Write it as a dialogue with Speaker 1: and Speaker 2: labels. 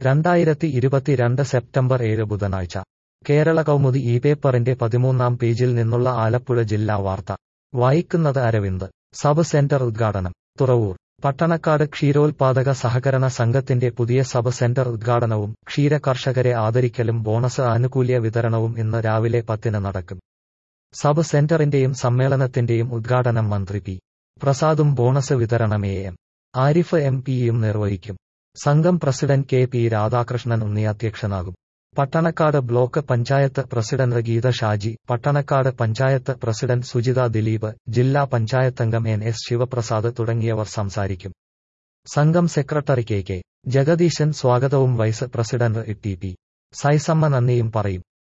Speaker 1: രണ്ടായിരത്തി ഇരുപത്തിരണ്ട് സെപ്റ്റംബർ ഏഴ് ബുധനാഴ്ച കേരള കൗമുദി ഈ പേപ്പറിന്റെ പതിമൂന്നാം പേജിൽ നിന്നുള്ള ആലപ്പുഴ ജില്ലാ വാർത്ത വായിക്കുന്നത് അരവിന്ദ് സബ് സെന്റർ ഉദ്ഘാടനം തുറവൂർ പട്ടണക്കാട് ക്ഷീരോത്പാദക സഹകരണ സംഘത്തിന്റെ പുതിയ സബ് സെന്റർ ഉദ്ഘാടനവും ക്ഷീര കർഷകരെ ആദരിക്കലും ബോണസ് ആനുകൂല്യ വിതരണവും ഇന്ന് രാവിലെ പത്തിന് നടക്കും സബ് സെന്ററിന്റെയും സമ്മേളനത്തിന്റെയും ഉദ്ഘാടനം മന്ത്രി പി പ്രസാദും ബോണസ് വിതരണം എ എം ആരിഫ് എം പിയും നിർവഹിക്കും സംഘം പ്രസിഡന്റ് കെ പി രാധാകൃഷ്ണൻ ഉണ്ണിയധ്യക്ഷനാകും Pattanakkad block panchayat president Geetha Shaji Pattanakkad panchayat president Sujitha Dileep ജില്ലാ പഞ്ചായത്തംഗം എൻ എസ് ശിവപ്രസാദ് തുടങ്ങിയവർ സംസാരിക്കും സംഘം സെക്രട്ടറി കെ കെ ജഗദീശൻ സ്വാഗതവും vice president T P Saisamma നന്ദിയും പറയും